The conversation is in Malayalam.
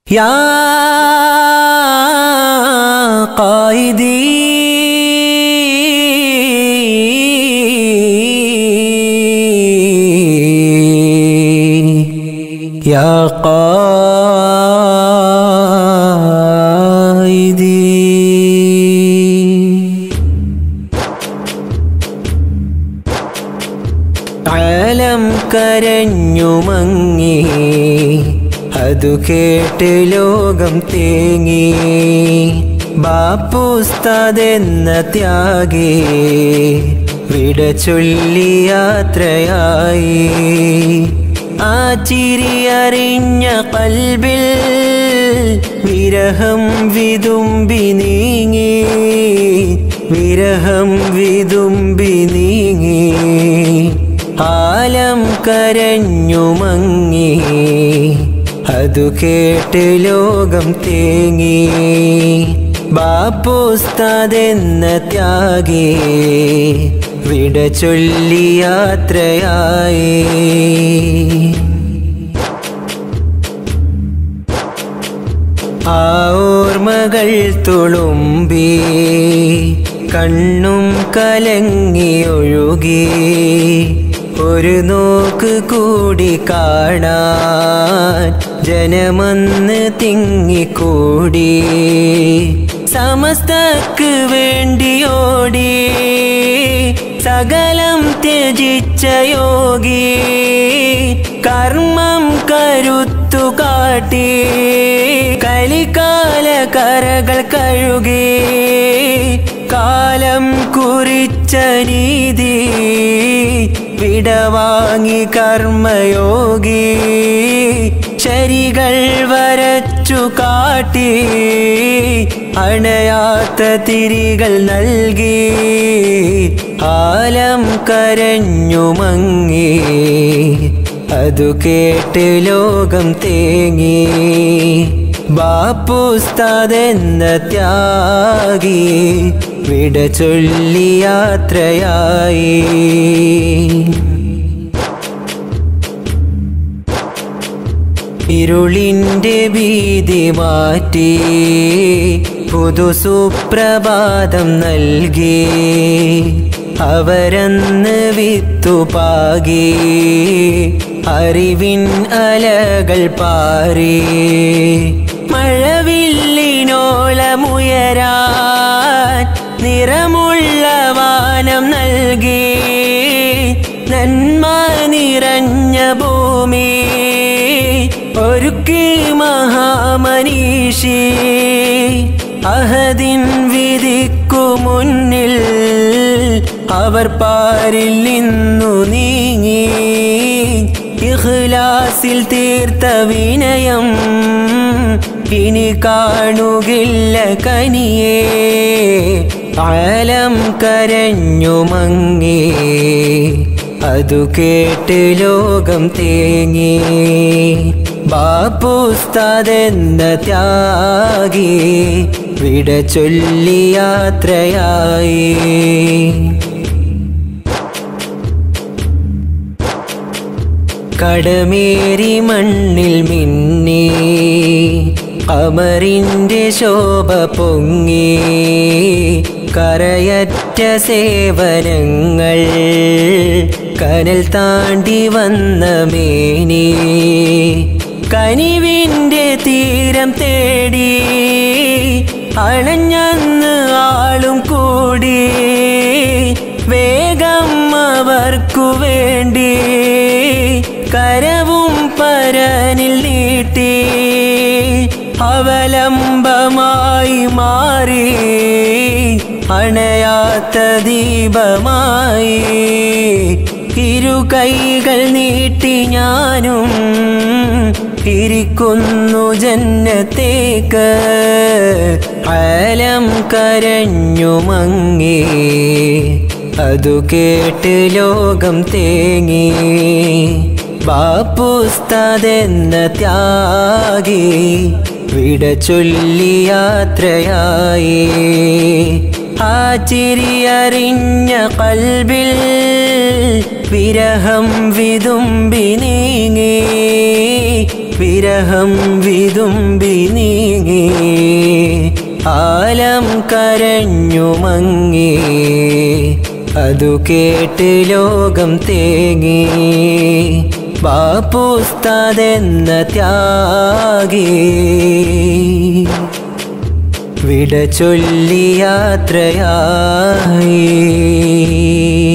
يا قائدي يا قائدي ആലം കരഞ്ഞു മങ്ങി അതു കേട്ട് ലോകം തേങ്ങി ബാപ്പുസ്താദെന്ന ത്യാഗി വിട ചൊല്ലി യാത്രയായി ആ ചിരിയറിഞ്ഞ കൽബിൽ വിരഹം വിതുമ്പി നീങ്ങി വിരഹം വിതുമ്പി നീങ്ങി ആലം കരഞ്ഞു മങ്ങി അതു കേട്ട് ലോകം തേങ്ങി ബാപ്പുസ്താദെന്ന ത്യാഗി വിട ചൊല്ലി യാത്രയായി ആ ഓർമ്മകൾ തുളുമ്പി കണ്ണും കലങ്ങി ഒഴുകി ഒരു നോക്ക് കൂടി കാണാൻ ജനമന്ന് തിങ്ങിക്കൂടി സമസ്തക്ക് വേണ്ടിയോടി സകലം ത്യജിച്ച യോഗി കർമ്മം കരുത്തു കാട്ടി കലികാല കരകൾ കഴുകി കാലം കുറിച്ച നീതി വിടവാങ്ങി കർമ്മയോഗി ശരികൾ വരച്ചു കാട്ടി അണയാത്ത തിരികൾ നൽകി ആലം കരഞ്ഞു മങ്ങി അതു കേട്ട് ലോകം തേങ്ങി ബാപ്പുസ്താദെന്ന ത്യാഗി വിട ചൊല്ലി യാത്രയായി ഇരുളിൻ്റെ ഭീതി മാറ്റി പുതു സുപ്രഭാതം നൽകി അവരന്ന് വിത്തുപാകി അറിവിൻ അലകൾ പാറി മഴവില്ലിനോളമുയരാൻ നിറമുള്ള വാനം നൽകി നന്മ നിറഞ്ഞ ഭൂമി ഒരുക്കി മഹാമനീഷി അഹദിൻ വിധിക്കു മുന്നിൽ അവർ പാരിൽ നിന്നു നീങ്ങി ഇഖ്ലാസിൽ തീർത്ത വിനയം ഇനി കാണുകില്ല കനിയേ ആലം കരഞ്ഞു മങ്ങി അതു കേട്ട് ലോകം തേങ്ങി ബാപ്പുസ്താദെന്ന ത്യാഗി വിട ചൊല്ലി യാത്രയായി കടമേരി മണ്ണിൽ മിന്നി അമറിൻ്റെ ശോഭ പൊങ്ങി കരയറ്റ സേവനങ്ങൾ കനൽ താണ്ടി വന്ന മേനി കനിവിൻ്റെ തീരം തേടി അണഞ്ഞന്ന് ആളും കൂടി വേഗം അവർക്കു വേണ്ടി കരവും പരനിൽ നീട്ടി അവലംബമായി മാറി അണയാത്ത ദീപമായി ഇരു കൈകൾ നീട്ടി ഞാനും ഇരിക്കുന്നു ജന്നത്തേക്ക് ആലം കരഞ്ഞു മങ്ങി അതു കേട്ട് ലോകം തേങ്ങി ബാപ്പുസ്താദെന്ന ത്യാഗി വിട ചൊല്ലി യാത്രയായി ആ ചിരിയറിഞ്ഞ കൽബിൽ വിരഹം വിതുമ്പി നീങ്ങി വിരഹം വിതുമ്പി നീങ്ങി ആലം കരഞ്ഞു മങ്ങി അതു കേട്ട് ലോകം തേങ്ങി ബാപ്പുസ്താദെന്ന ത്യാഗി വിട ചൊല്ലി യാത്രയായി